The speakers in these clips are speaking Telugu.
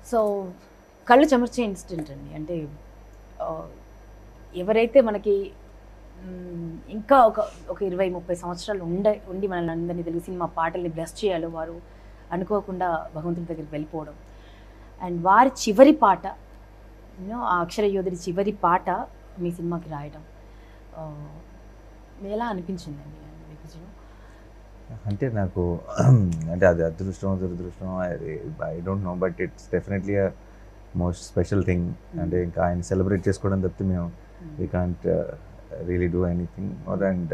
సో కళ్ళు చెమర్చే ఇన్సిడెంట్ అండి అంటే ఆ, ఎవరైతే మనకి మ్, ఇంకా ఒక ఒక ఇరవై ముప్పై సంవత్సరాలు ఉండే ఉండి మనల్ని అందరినీ తెలుగు సినిమా పాటల్ని బ్లెస్ చేయాలో వారు అనుకోకుండా భగవంతుడి దగ్గరికి వెళ్ళిపోవడం అండ్ వారి చివరి పాట యూనో ఆ అక్షర యోధుడి చివరి పాట మీ సినిమాకి రాయడం ఆ, ఎలా అనిపించిందండి మీకు అంటే నాకు అంటే అది అదృష్టం దురదృష్టం I don't know but it's definitely most special thing అంటే ఇంకా ఆయన సెలబ్రేట్ చేసుకోవడం తప్పితే మేము we can't really do anything more and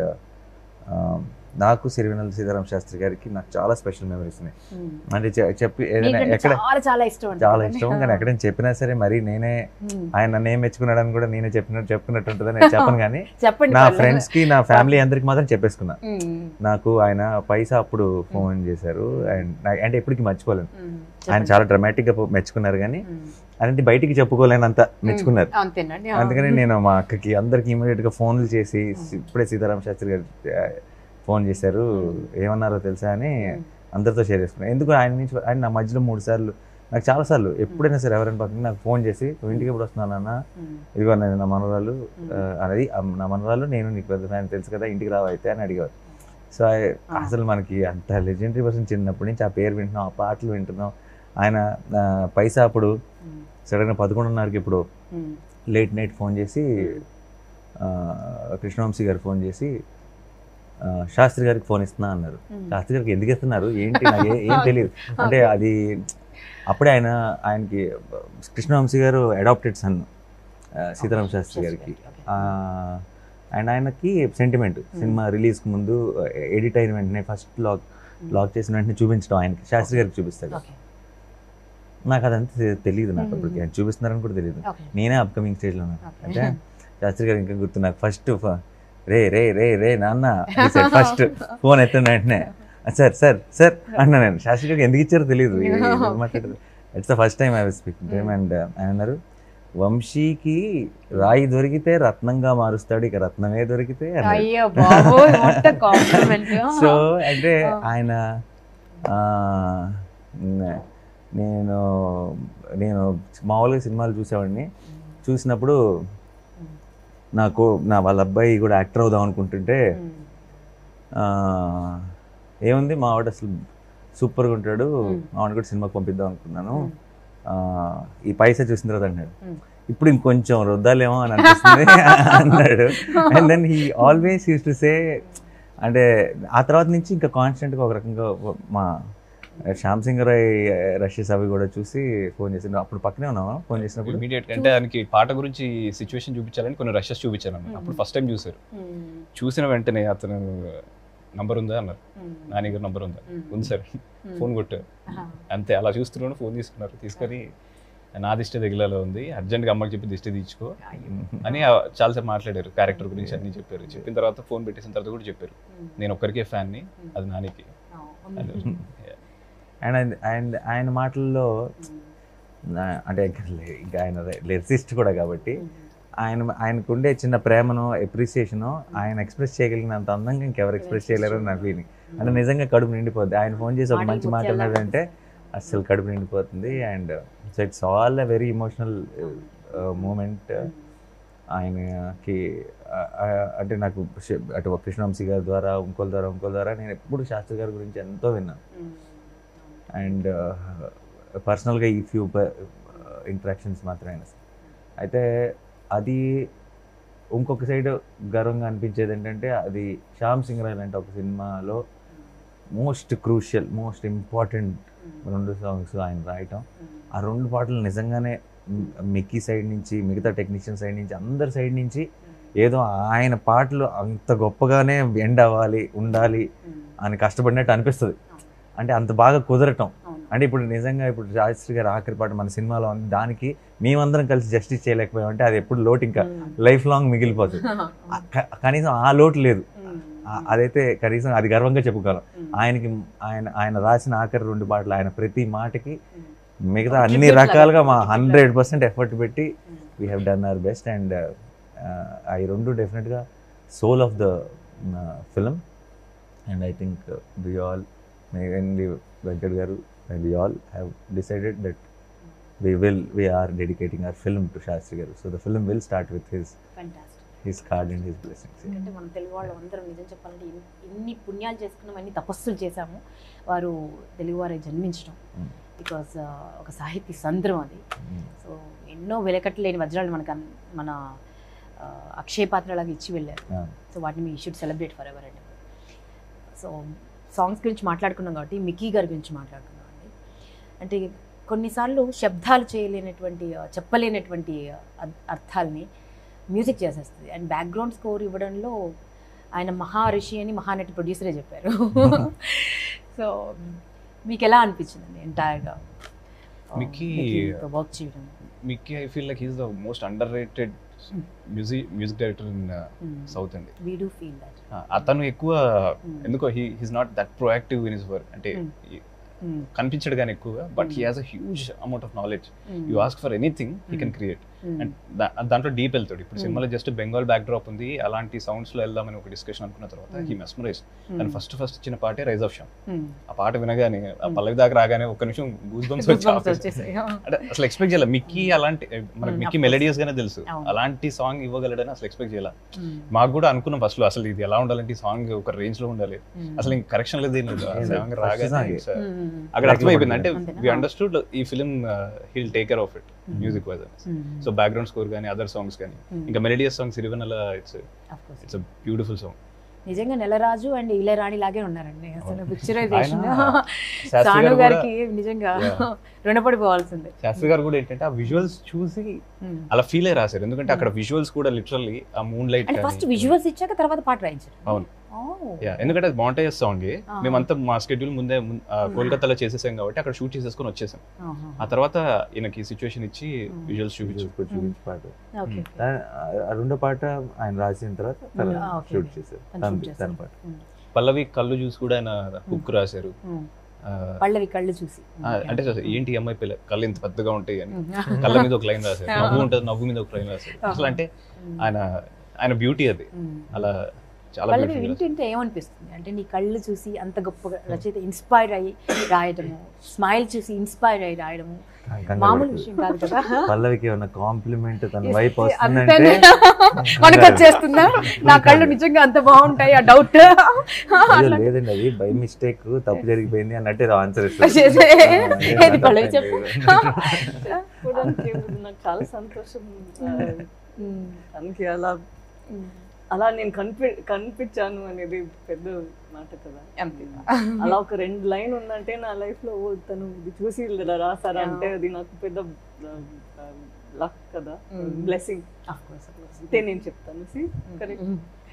నాకు సిరివెనల్ సీతారాం శాస్త్రి గారికి నాకు చాలా స్పెషల్ మెమరీస్ ఉన్నాయి అంటే చె- చెప్పి ఏదైనా మీకంటే ఎక్కడ చాలా చాలా ఇష్టం అండి చాలా ఇష్టం కానీ ఎక్కడైనా చెప్పినా సరే మరి నేనే మ్మ్. ఆయన నన్ను ఏం మెచ్చుకున్నాడని కూడా నేనే చెప్పినట్టు చెప్పుకున్నట్టు ఉంటుందని నేను చెప్పను కానీ చెప్పండి నా పర్లేదు. ఫ్రెండ్స్ కి నా ఫ్యామిలీ అందరికి మాత్రం చెప్పేసుకున్నా మ్మ్. నాకు ఆయన పైసా అప్పుడు ఫోన్ చేశారు అండ్ నా- అంటే ఎప్పటికీ మర్చిపోలేను మ్మ్. ఆయన చెప్పండి. చాలా డ్రమాటిక్ గా మెచ్చుకున్నారు కానీ మ్మ్. అలాంటి బయటికి చెప్పుకోలేనంత మెచ్చుకున్నారు అంతేనండి ఆ. అందుకని నేను మా అక్కకి అందరికి ఇమీడియట్ గా ఫోన్లు చేసి ఇప్పుడే సీతారాం శాస్త్రి గారు ఆ, ఫోన్ చేశారు ఏమన్నారో తెలుసా అని మ్మ్. అందరితో షేర్ చేసుకున్నాను ఎందుకు ఆయన నుంచి ఆయన నా మధ్యలో మూడు సార్లు నాకు చాలా సార్లు ఎప్పుడైనా సరే ఎవరైనా పక్కన నాకు ఫోన్ చేసి "నువ్వు ఇంటికి ఎప్పుడు వస్తున్నాను అన్న మ్మ్. ఇదిగో నేను నా మనవరాలు ఆ, అనేది ఆ, నా మనవరాలు నేను నీకు పెద్ద ఫ్యాన్ తెలుసు కదా ఇంటికి రావు అయితే అని అడిగేవారు సో అసలు మనకి అంత లెజెండరీ పర్సన్ చిన్నప్పటి నుంచి ఆ పేరు వింటున్నాం ఆ పాటలు వింటున్నాం ఆయన ఆ, పైసా అప్పుడు మ్మ్. సడన్గా పదకొండున్నరకి ఇప్పుడు మ్మ్. లేట్ నైట్ ఫోన్ చేసి ఆ, కృష్ణవంశీ గారు ఫోన్ చేసి ఆ, శాస్త్రి గారికి ఫోన్ ఇస్తున్నా అన్నారు మ్మ్. శాస్త్రి గారికి ఎందుకు ఇస్తున్నారు ఏంటి నాకు ఏ- ఏం తెలియదు అంటే అది అప్పుడే ఆయన ఆయనకి కృష్ణవంశీ గారు అడాప్టెడ్ సన్ సీతారాం శాస్త్రి గారికి ఓకే. ఆ, అండ్ ఆయనకి సెంటిమెంట్ సినిమా రిలీజ్కి ముందు ఎడిట్ అయిన వెంటనే ఫస్ట్ లాక్ లాక్ చేసిన వెంటనే చూపించడం ఆయనకి శాస్త్రి గారికి చూపిస్తాడు ఓకే. నాకు అదంతా తె- తెలియదు నాకు మ్మ్. అప్పటికి ఆయన చూపిస్తున్నారని కూడా తెలియదు ఓకే. నేనే అప్కమింగ్ స్టేజ్లో ఉన్నాను ఓకే. అంటే శాస్త్రి గారు ఇంకా గుర్తు నాకు ఫస్ట్ రే రే రే రే నాన్న ఫస్ట్ ఫోన్ ఎత్తిన వెంటనే సార్ సార్ సార్ అన్నా నేను శాస్త్రి గారికి ఎందుకు ఇచ్చారో తెలియదు మాట్లాడారు it's the first time I was speaking time and ఆయన అన్నారు వంశీకి రాయి దొరికితే రత్నంగా మారుస్తాడు ఇక రత్నమే దొరికితే అన్నారు అయ్యో బాబోయ్ what a compliment. సో అంటే ఆ. ఆయన ఆ, నే- నేను నేను మామూలుగా సినిమాలు చూసేవాడిని చూసినప్పుడు నాకు నా వాళ్ళ అబ్బాయి కూడా యాక్టర్ అవుదాం అనుకుంటుంటే మ్మ్. ఆ, ఏముంది మా వాడు అసలు సూపర్గా ఉంటాడు మ్మ్. మా వాడిని కూడా సినిమాకి పంపిద్దాం అనుకున్నాను మ్మ్. ఆ, ఈ పైసా చూసిన తర్వాత అన్నాడు మ్మ్. ఇప్పుడు ఇంకొంచెం రుద్దాలేమో అని అనిపిస్తుంది అన్నాడు and then he always use to say అంటే ఆ తర్వాత నుంచి ఇంకా కాన్స్టెంట్గా ఒక రకంగా ఒక- మా శ్యామ్ సింగ్ రాయ్ రషెస్ అవి కూడా చూసి ఫోన్ చేసి అప్పుడు పక్కనే ఉన్నావా ఫోన్ చేసినప్పుడు ఇమీడియట్ అంటే ఆయనకి పాట గురించి సిచ్యువేషన్ చూపించాలని కొన్ని రషెస్ చూపించాను అన్నమాట. అప్పుడు ఫస్ట్ టైం చూసారు మ్మ్. చూసిన వెంటనే అతను నంబర్ ఉందా అన్నారు మ్మ్. నాని గారు నంబర్ ఉందా మ్మ్. ఉంది సార్ మ్మ్. ఫోన్ కొట్టారు ఆహా. అంతే అలా చూస్తున్నాను ఫోన్ తీసుకున్నారు తీసుకొని నా దిష్టి తగిలాలో ఉంది అర్జెంట్గా అమ్మకి చెప్పి దిష్టి తీర్చుకో అని ఆ చాలాసేపు మాట్లాడారు క్యారెక్టర్ గురించి అన్ని చెప్పారు చెప్పిన తర్వాత ఫోన్ పెట్టేసిన తర్వాత కూడా చెప్పారు మ్మ్. నేను ఒక్కరికే ఫ్యాన్ని అది నానికి ఆ, ఉంది. అండ్ ఆయన- ఆయన ఆయన మాటల్లో మ్మ్. నా- అంటే ఇంకా లే- ఇంకా ఆయన లిరిసిస్ట్ కూడా కాబట్టి మ్మ్. ఆయన ఆయనకు ఉండే చిన్న ప్రేమను ఎప్రిసియేషను ఆయన ఎక్స్ప్రెస్ చేయగలిగినంత అందంగా ఇంకెవరు ఎక్స్ప్రెస్ చేయలేరు అని నా ఫీలింగ్ అంటే నిజంగా కడుపు నిండిపోద్ది ఆయన ఫోన్ చేసి ఒక మాటలు మంచి మాట ముత్యాల్లా అన్నాడంటే అస్సలు కడుపు నిండిపోతుంది and so it's all a very emotional moment ఆయనకి ఆ, ఆ, అంటే నాకు శ- అటు కృష్ణవంశీ గారి ద్వారా ఇంకోల ద్వారా ఇంకోల ద్వారా నేను ఎప్పుడు శాస్త్రి గారి గురించి ఎంతో విన్నాను మ్మ్. అండ్ పర్సనల్గా ఈ ఫ్యూ ఇంటరాక్షన్స్ మాత్రమే అయితే అది ఇంకొక సైడ్ గర్వంగా అనిపించేది ఏంటంటే అది శ్యామ్ సింగ్ రాయ్ లాంటి ఒక సినిమాలో మోస్ట్ క్రూషియల్ మోస్ట్ ఇంపార్టెంట్ రెండు సాంగ్స్ ఆయన రాయటం ఆ రెండు పాటలు నిజంగానే మ్, మిక్కీ సైడ్ నుంచి మిగతా టెక్నీషియన్ సైడ్ నుంచి అందరి సైడ్ నుంచి ఏదో ఆయన పాటలు అంత గొప్పగానే ఎండ్ అవ్వాలి ఉండాలి మ్మ్. అని కష్టపడినట్టు అనిపిస్తుంది అంటే అంత బాగా కుదరటం అవును. అంటే ఇప్పుడు నిజంగా ఇప్పుడు శాస్త్రి గారి ఆఖరి పాట మన సినిమాలో ఉంది దానికి మేమందరం కలిసి జస్టిస్ చేయలేకపోయామంటే అది ఎప్పుడు లోటు ఇంకా మ్మ్. లైఫ్ లాంగ్ మిగిలిపోతుంది ఆ క- కనీసం ఆ లోటు లేదు మ్మ్. ఆ- అదైతే కనీసం అది గర్వంగా చెప్పుకోగలం మ్మ్. ఆయనకి ఆయన ఆయన రాసిన ఆఖరి రెండు పాటలు ఆయన ప్రతి మాటకి మ్మ్. మిగతా ఒక అన్ని tribute లాగా, రకాలుగా మా tribute హండ్రెడ్ పర్సెంట్ ఎఫర్ట్ పెట్టి hmm. We have done our best and అవి రెండు డెఫినెట్గా soul of the film and I think we all mainly Venkat garu we all have decided that we will we are dedicating our film to Shastri garu. So the film will start with his Fantastic. his card and his blessings. ఎందుకంటే మన తెలుగు వాళ్ళు అందరం నిజం చెప్పాలంటే ఎన్ని- ఎన్ని పుణ్యాలు చేసుకున్నాం ఎన్ని తపస్సులు చేశాము వారు తెలుగువారే జన్మించడం Mm. బికాస్ ఒక సాహితీ సంద్రం అది Mm. సో ఎన్నో వెలకట్టలేని వజ్రాలు మనకు అన్- మన ఆ, అక్షయ పాత్రలాగా ఇచ్చి వెళ్ళారు Yeah. సో వాటిని మీ షుడ్ సెలబ్రేట్ ఫర్ ఎవర్ అండి సో సాంగ్స్ గురించి మాట్లాడుకున్నాం కాబట్టి మిక్కీ గారి గురించి మాట్లాడుకున్నాం అండి అంటే కొన్నిసార్లు శబ్దాలు చేయలేనటువంటి ఆ, చెప్పలేనటువంటి అర్- అర్థాలని మ్యూజిక్ చేసేస్తుంది అండ్ బ్యాక్గ్రౌండ్ స్కోర్ ఇవ్వడంలో ఆయన మహారిషి అని మహానటి ప్రొడ్యూసరే చెప్పారు సో మీకు ఎలా అనిపించిందండి ఎంటైర్గా మిక్కీ- వర్క్ చేయడం Mickey I feel like he's the most underrated music music director in south అండి వీ డూ ఫీల్ దట్ ఆ, అతను ఎక్కువ ఎందుకో he he's not that proactive in his work అంటే Mm. ఈ- కనిపించడు కానీ ఎక్కువగా but he has a huge amount of knowledge you ask for anything he can create and దాంట్లో డీప్ వెళ్తాడు ఇప్పుడు Mm. సినిమాలో జస్ట్ బెంగాల్ బ్యాక్ డ్రాప్ ఉంది అలాంటి సౌండ్స్ లో వెళ్దామని ఒక డిస్కషన్ అనుకున్న తర్వాత Mm. He mesmerize and first first ఇచ్చిన పాటే రైజ్ ఆఫ్ షామ్ Mm. ఆ పాట వినగానే ఆ Mm. పల్లవి దాకా రాగానే ఒక్క నిమిషం గూస్ బంప్స్ Goosebumps వచ్చేసాయి. అంటే అసలు ఎక్స్పెక్ట్ చేయాలి మిక్కీ అలాంటి మనకి Mm, Mickey of course. Melodious గానే తెలుసు అవును. అలాంటి సాంగ్ ఇవ్వగలడని అసలు ఎక్స్పెక్ట్ చేయాలి Mm. మాకు కూడా అనుకున్నాం ఫస్ట్ లో అసలు ఇది ఎలా ఉండాలంటే సాంగ్ ఒక రేంజ్ లో ఉండాలి Mm. అసలు ఇంక కరెక్షన్ లేదు ఏం లేదు ఆ ఏం సాంగ్ లేదు. First రాగానే song A. it's, uh, Mm. అక్కడ అర్థమైపోయింది అంటే అంతేనా? వి అండర్స్టూడ్ ఈ film he'll take care of it Mm. Music wise Mm. So background score కానీ అదర్ సాంగ్స్ కానీ Mm. ఇంకా మెలడియస్ సాంగ్స్ ఇరివెనల it's Of course. It's a beautiful song నిజంగా నెలరాజు అండ్ ఇళరాణి లాగే ఉన్నారండి అసలు అవును. పిక్చరైజేషన్ ఆయన శాస్త్రి సాను గారు గారికి నిజంగా Yeah. రుణపడిపోవాల్సిందే శాస్త్రి గారు కూడా ఏంటంటే ఆ విజువల్స్ చూసి Mm. అలా ఫీల్ అయ్యి రాశారు ఎందుకంటే అక్కడ విజువల్స్ కూడా లిటరల్లీ ఆ మూన్ లైట్ అంటే ఫస్ట్ విజువల్స్ ఇచ్చాక తర్వాత పాట రాయించారు అవును. Oh. యా ఎందుకంటే అది బాగుంటాయి సాంగ్ Ah. మేమంతా మా స్కెడ్యూల్ ముందే ముం- ఆ, కోల్కతాలో చేసేసాం కాబట్టి అక్కడ షూట్ చేసేసుకొని వచ్చేసాం ఆహా. ఆ తర్వాత ఈయనకి సిచ్యువేషన్ ఇచ్చి Mm. విజువల్స్ చూపించు Visuals కూడా చూపించి పాట Okay, Mm. okay. దా- ఆ రెండో పాట ఆయన రాసిన తర్వాత తను Ah, okay, షూట్ okay. చేశారు తను తన shoot చేశారు. తన పాట Mm. పల్లవి కళ్ళు చూసి కూడా ఆయన హుక్ రాశారు Mm. ఆ, పళ్ళవి కళ్ళు చూసి ఆ, అంటే అసలు ఏంటి ఈ అమ్మాయి పిల్ల కళ్ళు ఇంత పెద్దగా ఉంటాయి అని Mm. కళ్ళ మీద ఒక లైన్ రాశారు Ah. నవ్వు ఉంటుంది నవ్వు మీద ఒక లైన్ రాశారు అసలు అంటే Mm. ఆయన ఆయన బ్యూటీ అది Mm. అలా చాలా పల్లవి beautiful రాశారు. వింటుంటే ఏమనిపిస్తుంది అంటే నీ కళ్ళు చూసి అంత గొప్పగా రచయిత ఇన్స్పైర్ అయ్యి రాయడము స్మైల్ చూసి ఇన్స్పైర్ అయ్యి రాయడము కంగారు మామూలు పడుతుంది. విషయం కాదు కదా పల్లవికి ఏమన్నా కాంప్లిమెంట్ తన Yes, వైపు అంతేనే. వస్తుందంటే మనకు వచ్చేస్తుందా నా కళ్ళు నిజంగా అంత బాగుంటాయి ఆ డౌట్ అయ్యో, లేదండి అది బై మిస్టేక్ తప్పు జరిగిపోయింది అన్నట్టు ఆన్సర్ చేసే. ఏది పల్లవి చెప్పు. చెప్పడానికి ఏముంది? నాకు చాలా సంతోషం ఆ, తనకి అలా అలా నేను కనిపి కనిపించాను అనేది పెద్ద మాట కదా అలా ఒక రెండు లైన్ ఉందంటే నా లైఫ్ లో ఓ తను ఇది చూసి ఇలా రాసారా అంటే అది నాకు పెద్ద లక్ కదా Mm. బ్లెస్సింగ్ అంతే నేను చెప్తాను సి కరెక్ట్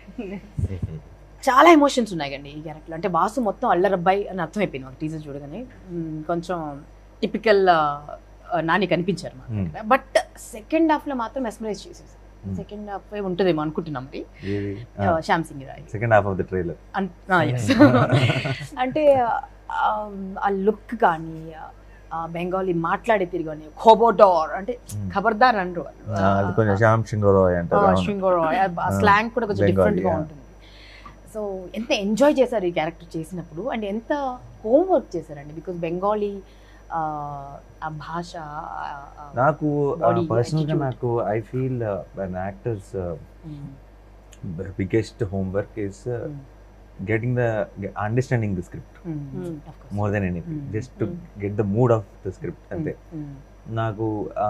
చాలా ఎమోషన్స్ ఉన్నాయి అండి ఈ క్యారెక్టర్ అంటే వాసు మొత్తం అల్లరబ్బాయి అని అర్థమైపోయింది మాకు టీజర్ చూడగానే మ్మ్, కొంచెం టిపికల్ నాని కనిపించారు Hmm. బట్ సెకండ్ హాఫ్ లో మాత్రం మెస్మరైజ్ చేసేసారు Hmm. సెకండ్ హాఫ్ ఉంటుందేమో అనుకుంటున్నాం మరి Shyam Singh Roy second half of the trailer అన్- ఆ, yes. అంటే ఆ, ఆ లుక్ కానీ ఆ బెంగాలీ మాట్లాడే తీరు కానీ ఖోబోడోర్ అంటే ఖబర్దార్ అనరు అది కొంచెం శ్యామ్ సింగ్ రాయ్ అంటారు అవును. శ్రింగోరాయ్ ఆ ఆ, స్లాంగ్ కూడా కొంచెం Bengali, డిఫరెంట్ గా yeah. ఉంటుంది సో ఎంత ఎంజాయ్ చేశారు ఈ క్యారెక్టర్ చేసినప్పుడు అండ్ ఎంత హోంవర్క్ చేశారండి బికాస్ బెంగాలీ ఆ భాష ఆ- ఆ- నాకు Body పర్సనల్ గా attitude. నాకు I feel an actors Mm, biggest homework is mm, getting the understanding the script mm, Mm. of course. More than anything Mm. Just to Mm. Get the mood of the script Mm, అంతే mm, నాకు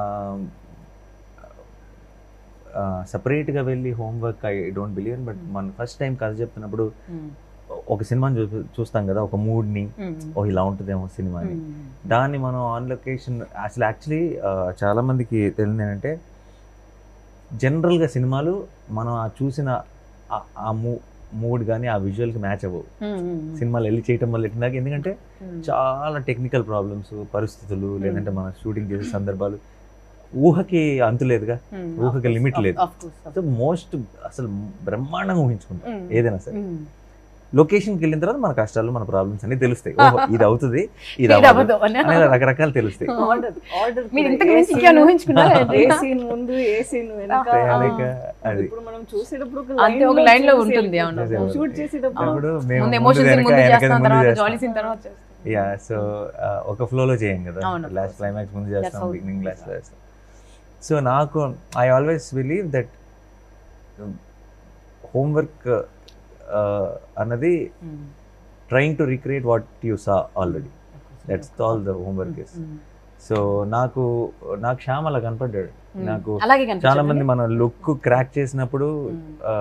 సపరేట్గా వెళ్ళి homework I don't believe but Mm. మన ఫస్ట్ టైం కథ చెప్తున్నప్పుడు mm, ఒక సినిమాని చూ చూస్తాం కదా ఒక మూడ్ని mm, ఓ ఇలా ఉంటుందేమో సినిమా అని mm, దాన్ని మనం ఆన్ లొకేషన్ అసలు యాక్చువల్లీ చాలా మందికి తెలియదు ఏంటంటే జనరల్గా సినిమాలు మనం ఆ చూసిన ఆ- ఆ మూ మూడ్ కానీ ఆ విజువల్కి మ్యాచ్ అవ్వవు mm, mm, సినిమాలు వెళ్ళి చేయటం వల్ల ఎట్టిందాక ఎందుకంటే mm. చాలా టెక్నికల్ ప్రాబ్లమ్స్ పరిస్థితులు లేదంటే మనం షూటింగ్ చేసే సందర్భాలు ఊహకి అంతులేదుగా Mm, ఊహకి of course, limit of- లేదు. of course, of so most అసలు బ్రహ్మాండంగా ఊహించుకుంటాం Mm. ఏదైనా సరే Mm. లొకేషన్కి వెళ్ళిన తర్వాత మన కష్టాలు మన ప్రాబ్లమ్స్ అన్ని తెలుస్తాయి ఓహో ఇది అవుతుంది ఇది ఇది అవ్వదు అవ్వదు అని. అనేది రకరకాలు తెలుస్తాయి ఆర్డర్ ఆర్డర్ మీరు ఇంతకు మించి ఇంకేమైనా ఊహించుకున్నారా ఏ సీన్ ముందు ఏ సీన్ వెనక తయారీగా అది ఇప్పుడు మనం చూసేటప్పుడు ఒక అంతే ఒక లైన్ లో ఉంటుంది అవును చేసేవాళ్ళు. షూట్ చేసేటప్పుడు అప్పుడు మేము ముందు ముందు ఎమోషన్స్ వెనక, ముందు వెనక చేస్తాం ముందు తర్వాత చేస్తాం. జాలీ సీన్ తర్వాత చేస్తాం యా సో ఒక ఫ్లోలో చేయం కదా అవును, of లాస్ట్ course. క్లైమాక్స్ ముందు That's చేస్తాం how- బిగినింగ్ లాస్ట్ చేస్తాం సో నాకు I always believe that homework అన్నది trying to recreate what you saw already that's all the homework is so నాకు నాకు శ్యామ్ అలా కనపడ్డాడు నాకు అలాగే చాలా కనిపించాడు మంది మన లుక్ క్రాక్ చేసినప్పుడు ఆ,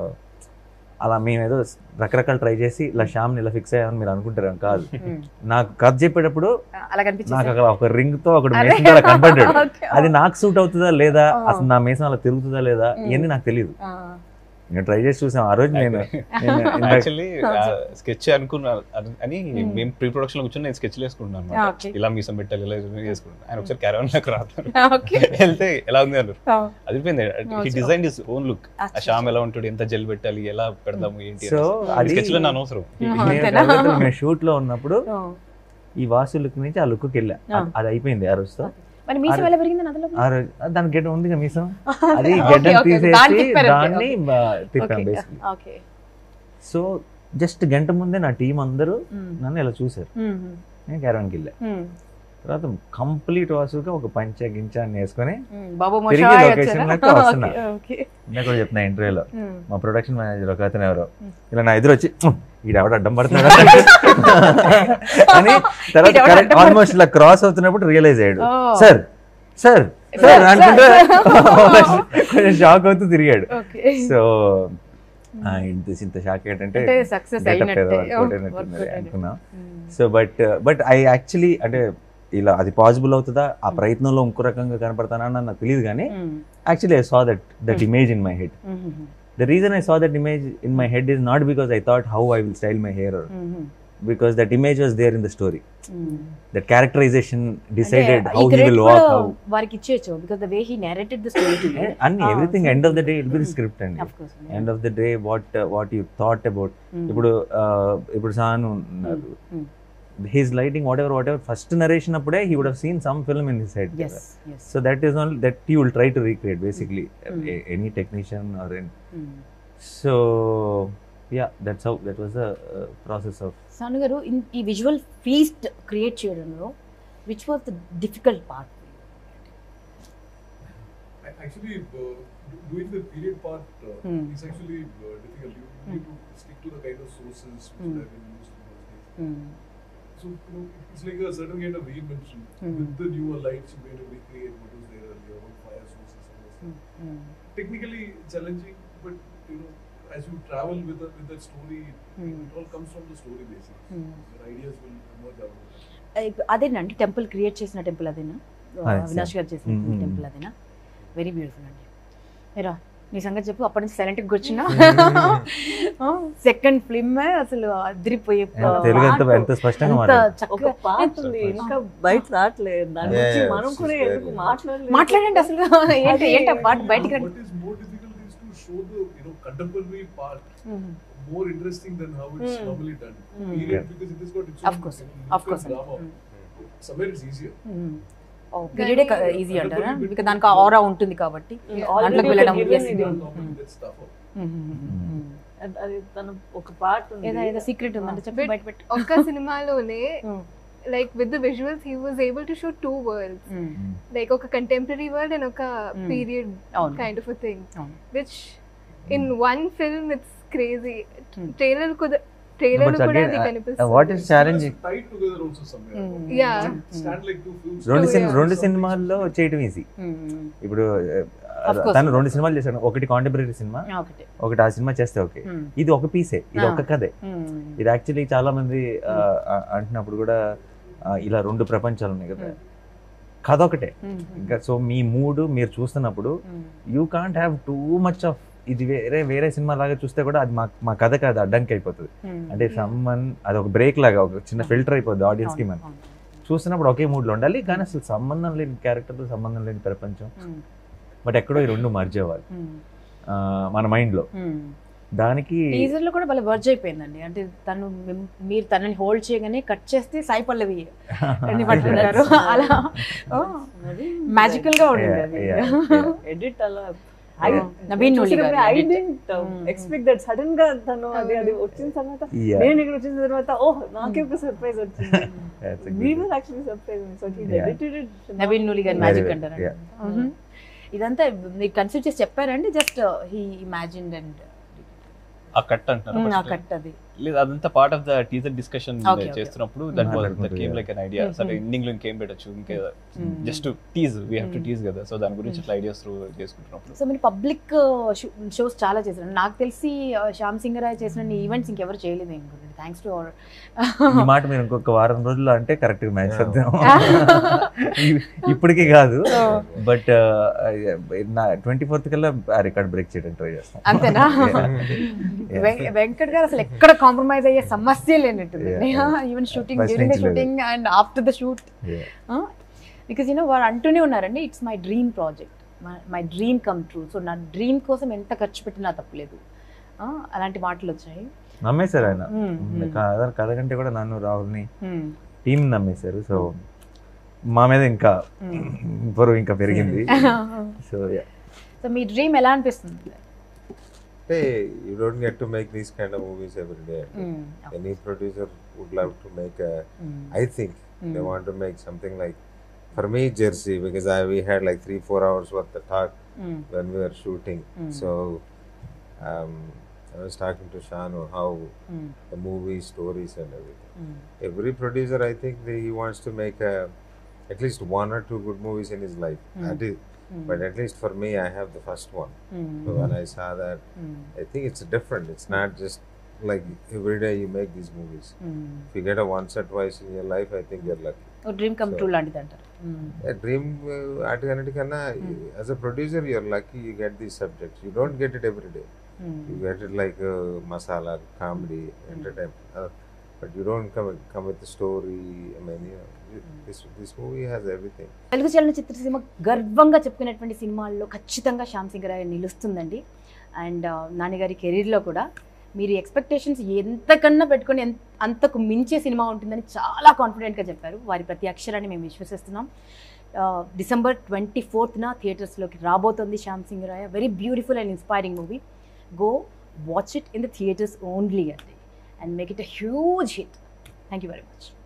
అలా మేము ఏదో రకరకాల ట్రై చేసి ఇలా శ్యామ్ని ఇలా ఫిక్స్ అయ్యామని మీరు అనుకుంటారు కాదు నాకు కథ చెప్పేటప్పుడు అలా నాకు కనిపించింది అక్కడ ఒక రింగ్ తో ఒకటి అరే. మేసం అలా కనపడ్డాడు Okay. అది నాకు సూట్ అవుతుందా లేదా ఆ. అసలు నా మేసం అలా తిరుగుతుందా లేదా Mm. ఇవన్నీ నాకు తెలియదు ఆ, నేను ట్రై చేసి చూసాం ఆ రోజు నేను నేను ఇందాక- యాక్చువల్లీ స్కెచ్ అనుకున్నా అని- అని Hmm. మేము ప్రీ ప్రొడక్షన్ లో కూర్చొని నేను స్కెచ్ వేసుకుంటున్నాను ఆ, అనమాట okay. ఇలా మీసం పెట్టాలి ఇలా చేసుకుంటాను ఆయన ఒకసారి క్యారవన్ లోకి రాతారు Okay. వెళ్తే ఎలా ఉంది అన్నారు ఆ, అదిపోయింది Oh, he so- design is own look ఆ అచ్చా. శ్యామ్ ఎలా ఉంటాడు ఎంత జెల్ పెట్టాలి ఎలా పెడదాము ఏంటి సో అది స్కెచ్ లో నా అనవసరం Mhm. మేము అంతేనా? డైరెక్టర్ మేము షూట్ లో ఉన్నప్పుడు ఆ. ఈ వాసు లుక్ నుంచి ఆ లుక్ వెళ్ళా ఆ. అది- అది అయిపోయింది ఆ రోజుతో మరి మీసం అరే. ఎలా పెరిగింది అందులో ఆ రోజు దాని గెడ్డ ఉంది కదా మీసం అది Okay, గెడ్డని okay, తీసేసి దాన్ని తిప్పారు, okay, దాన్ని okay. బా- తిప్పాం Okay. Basically okay so just గంట ముందే నా టీం అందరూ ఉమ్. నన్ను ఇలా చూశారు ఉమ్. నేను క్యారవాన్కి వెళ్ళా ఉమ్. తర్వాత కంప్లీట్ వాసుగా ఒక పంచ గించ అని వేసుకొని ఉమ్. బాబు తిరిగి మోషాయ్ location వచ్చారా? లోకి వస్తున్నా. Okay, okay. నేను కూడా చెప్తున్నా ఇంటర్వ్యూలో ఉమ్. మా ప్రొడక్షన్ మేనేజర్ ఒక అతను ఎవరో Hmm. ఇలా నా ఎదురు వచ్చి ఈడెవడ అడ్డం పడుతున్నాడు అని తర్వాత ఈడెవడ కరెక్ట్ అడ్డం ఆల్మోస్ట్ ఇలా క్రాస్ అవుతున్నప్పుడు రియలైజ్ అయ్యాడు Oh. Sir sir Sir, sir sir, అనుకుంటే sir. కొంచెం షాక్ అవుతూ తిరిగాడు ఓకే. సో ఇంత ఇంత షాక్ ఏంటంటే అంటే సక్సెస్ get up అయినట్టే ఏదో workout Oh, అయినట్టున్నది workout అయినట్టు. అనుకున్నా um. So but but I actually అంటే ఇలా అది పాసిబుల్ అవుతుందా ఆ ప్రయత్నంలో ఇంకో రకంగా కనపడతానా అని నాకు తెలియదు కానీ um. Actually I saw that that Hmm. Image in my head um. The reason I saw that image in my head is not because I thought how I will style my hair um. Because that image was there in the story um. That characterization decided అంటే హౌ ఈ హీ credit విల్ కూడా వాక్ హౌ వారికి ఇచ్చేయచ్చు because the way he narrated the story అన్ని Ah, everything so- end of the day will be script అండి of course end of the day what what you thought about ఇప్పుడు uh, ఇప్పుడు సాను ఉన్నారు Hmm. He's lighting whatever whatever first narration అప్పుడే he would have seen some film in his head yes yes so that is only that he will try to recreate basically Hmm. Any technician are so yeah that's how that was the process of సాను గారు ఇన్- ఈ విజువల్ ఫీస్ట్ క్రియేట్ చేయడంలో which was the difficult part Actually, uh, do- doing the period part uh, Hmm. is actually uh, difficult. You need to stick to the kind of sources which Hmm. have been used in those days. So, you know, it's like a certain kind of reinvention. Hmm. With the newer lights, you kind of recreate what was there earlier, what fire sources and all that stuff. Technically challenging, but you know, as you travel with, the, with that story, Hmm. it all comes from the story basically. Hmm. Your ideas will emerge out of it. అదేనండి టెంపుల్ క్రియేట్ చేసిన టెంపుల్ అదేనా అదే, అవినాష్ గారు చేసిన Mm, mm, టెంపుల్ అదేనా వెరీ బ్యూటిఫుల్ అండి ఏరా నీ సంగతి చెప్పు అప్పటి నుంచి సైలెంట్ కూర్చున్నా సెకండ్ ఫిల్మ్ అసలు అదిరిపోయే తెలుగు ఎంత పాట. ఎంత స్పష్టంగా అంత మాట్లాడు ఒక చక్కగా పాట ఉంది ఇంకా బయట రావట్లేదు దాని Yeah, గురించి yeah, మనం it's కూడా just ఎందుకు very- మాట్లాడలేదు మాట్లాడండి అసలు ఏంటి ఏంటి ఆ పాట బయటికి రండి What is more difficult is to show the you know contemporary part more interesting than how it's Hmm. normally done. Hmm. Period, Yeah. because it has got its Of own course, you know, of course. different drama. Somewhere it's easier. పీరియడే ఈజీ అంటారా బికాస్ దానికి ఆరా ఉంటుంది కాబట్టి Already దాంట్లోకి ఒక వెళ్ళడం given yes. ఇది. Normally that's tougher. అది- అది తన ఒక పాట ఉంది ఏదో ఏదో సీక్రెట్ ఉందంటే చెప్పి But- బయట పెట్టి ఒక్క సినిమాలోనే like with the visuals he was able to show two worlds like ఒక కంటెంపరీ వరల్డ్ అండ్ ఒక Mm. పీరియడ్ అవును కైండ్ ఆఫ్ అ థింగ్ అవును. Which in one film it's crazy Mm. Trailer కూడా ట్రైలర్ But కూడా again, అది uh, కనిపిస్తుంది what is challenging It's tied together also somewhere. Hmm. Yeah. Stand like two films. రెండు Oh, సినిమా yeah. రెండు సినిమాల్లో చేయటం ఈజీ ఇప్పుడు Of course. తను రెండు సినిమాలు చేశాడు ఒకటి కాంటెంపరీ సినిమా ఒకటి ఒకటి ఆ సినిమా చేస్తే ఓకే ఇది ఒక పీసే ఇది ఒక కథే ఇది యాక్చువల్లీ చాలా మంది ఆ, ఆ, అంటున్నప్పుడు కూడా ఆ, ఇలా రెండు ప్రపంచాలు ఉన్నాయి కదా Hmm. కథ ఒకటే ఇంకా సో మీ మూడు మీరు చూస్తున్నప్పుడు you can't have too much of ఇది వేరే వేరే సినిమా లాగా చూస్తే కూడా అది మా మా కథ కాదు అడ్డంకి అయిపోతుంది అంటే సమ్మన్ అది ఒక బ్రేక్ లాగా ఒక చిన్న ఫిల్టర్ అయిపోద్ది ఆడియన్స్ కి మనం చూస్తున్నప్పుడు ఒకే మూడ్లో ఉండాలి కానీ అసలు సంబంధం లేని క్యారెక్టర్ సంబంధం లేని ప్రపంచం బట్ ఎక్కడో ఈ రెండు మర్జ్ అవ్వాలి ఆ, మన mind లో దానికి టీజర్ లో కూడా భలే వర్జ్ అయిపోయిందండి అంటే తను మిమ్- మీరు తనని హోల్డ్ చేయగానే కట్ చేస్తే సాయి పల్లవి అన్ని పట్టుకుంటారు That's- అలా మ్యాజికల్ గా ఉండింది Yeah, అది yeah, yeah. ఎడిట్ అలా I- Naveen Nooli garu I edit. Didn't expect that sudden గా తను అది అది వచ్చిన తర్వాత Yeah. నేను ఇక్కడ వచ్చిన తర్వాత ఓహ్ నాకే ఒక సర్ప్రైజ్ వచ్చింది That's a good we one. were actually surprised so he Yeah. edited it Naveen Nooli గారి Very మ్యాజిక్ well, అంటారు yeah. మ్మ్. ఇదంతా మీరు కన్సిడర్ చేసి చెప్పారండి జస్ట్ హీ ఇమాజిన్ అండ్ ఆ కట్ అంటారు ఆ first. కట్ అది లేదు అదంతా part of the teaser discussion Okay, okay. చేస్తున్నప్పుడు దట్ వాస్ దట్ మాట్లాడుకుంటూ, came yeah. Like an idea Mm, సరే mm. ఎండింగ్ లో ఇంకేం పెట్టచ్చు ఇంకా Mm. Just tease we have to Mm. Tease కదా సో దాని గురించి ఇట్లా ఐడియాస్ త్రూ చేసుకుంటున్నప్పుడు సో మీరు పబ్లిక్ షోస్ చాలా చేశారు నాకు తెలిసి uh, శ్యామ్ సింగ్ రాయ్ చేసిన ఈవెంట్స్ ఇంకెవరు చేయలేదు అనుకుంటున్నాను థ్యాంక్స్ టు అవర్ ఈ మాట మీరు ఇంకొక వారం రోజుల్లో అంటే కరెక్ట్ గా మ్యాచ్ చేద్దాం ఇప్పటికీ కాదు బట్ నా ట్వంటీ ఫోర్త్ కల్లా ఆ రికార్డ్ బ్రేక్ చేయడం ట్రై చేస్తాం అంతేనా Yeah. వెం- వెంకట్ గారు అసలు ఎక్కడ కాంప్రమైజ్ అయ్యే సమస్య లేనట్టుంది Yeah. Even shooting First during the నుంచి లేదు. Shooting and after the shoot Yeah. Because you know వారు అంటూనే ఉన్నారండి it's my dream project my dream come true so నా డ్రీమ్ కోసం ఎంత ఖర్చు పెట్టినా తప్పలేదు ఆ, అలాంటి మాటలు వచ్చాయి నమ్మేశారు ఆయన Mm, mm. కథ కథ కంటే కూడా నన్ను రాహుల్ని Hmm. టీం నమ్మేశారు సో మా మీద ఇంకా Mm. బరువు ఇంకా పెరిగింది సో సో మీ డ్రీమ్ ఎలా అనిపిస్తుంది Hey, you don't get to make these kind of movies every day. Mm. Any producer would love to make a. Mm. I think they Mm. want to make something like, for me, Jersey, because I we had like three four hours worth of talk Mm. when we were shooting. Mm. So, um, I was talking to Shanu how Mm. the movie stories and everything. Mm. Every producer, I think, they, he wants to make a, at least one or two good movies in his life. Mm. That is, Mm. but at least for me, I have the first one. Mm. So when I saw that, Mm. I think it's different. It's not just like every day you make these movies. Mm. If you get a once or twice in your life, I think you're lucky. ఓ డ్రీమ్ కమ్ So- ట్రూ లాంటిది అంటారు Mm. A dream, uh, as a producer, you're lucky you get these subjects. You don't get it every day. Mm. You get it like uh, masala, comedy, entertainment. Uh, but you don't come come with the story. I mean, you know, you- this this movie has everything. Telugu చలనచిత్ర సినిమా గర్వంగా చెప్పుకునేటువంటి సినిమాల్లో ఖచ్చితంగా శ్యామ్ సింగ్ రాయ్ నిలుస్తుందండి అండ్ నాన్నగారి కెరీర్లో కూడా మీరు ఎక్స్పెక్టేషన్స్ ఎంతకన్నా పెట్టుకొని ఎంత అంతకు మించే సినిమా ఉంటుందని చాలా కాన్ఫిడెంట్గా చెప్పారు వారి ప్రతి అక్షరాన్ని మేము విశ్వసిస్తున్నాం డిసెంబర్ ట్వంటీ ఫోర్త్న థియేటర్స్లోకి రాబోతోంది Shyam Singh Roy very beautiful and inspiring movie go watch it in the theatres only అండి and make it a huge hit thank you very much